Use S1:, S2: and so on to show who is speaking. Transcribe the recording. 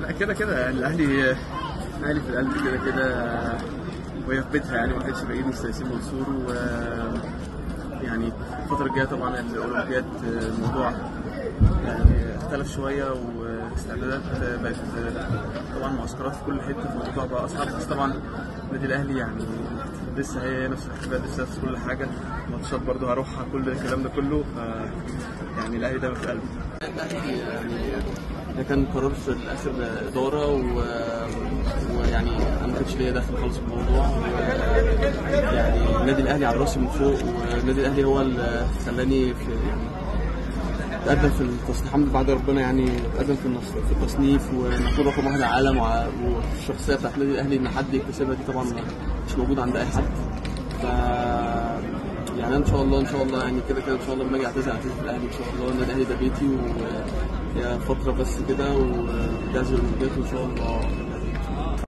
S1: لا كده كده يعني الاهلي الاهلي في القلب كده كده وهي في بيتها يعني ما كانش بعيد مستر ياسين منصور و يعني الفترة الجاية طبعا الأولمبياد الموضوع يعني اختلف شوية واستعدادات بقت طبعا معسكرات في كل حتة فالموضوع بقى أصعب بس طبعا النادي الأهلي يعني لسه هي نفس الاحتفالات لسه نفس كل حاجة ماتشات برضه هروحها كل الكلام ده كله ف يعني الأهلي دايما في قلبي الأهلي يعني ده كان قرار في الاخر اداره و... ويعني انا ما كانش ليا دخل خالص في الموضوع و... يعني النادي الاهلي على راسي من فوق والنادي الاهلي هو اللي خلاني في يعني تقدم في التصنيف الحمد لله بعد ربنا يعني تقدم في النص... في التصنيف ونكون رقم واحد على العالم وع... والشخصيه بتاعت النادي الاهلي ان حد يكتسبها دي طبعا مش موجوده عند اي حد ف يعني ان شاء الله ان شاء الله يعني كده كده ان شاء الله لما اجي اعتزل اعتزل في الاهلي ان شاء الله النادي الاهلي ده بيتي وهي فتره بس كده وجاهز للاولمبياد وان شاء الله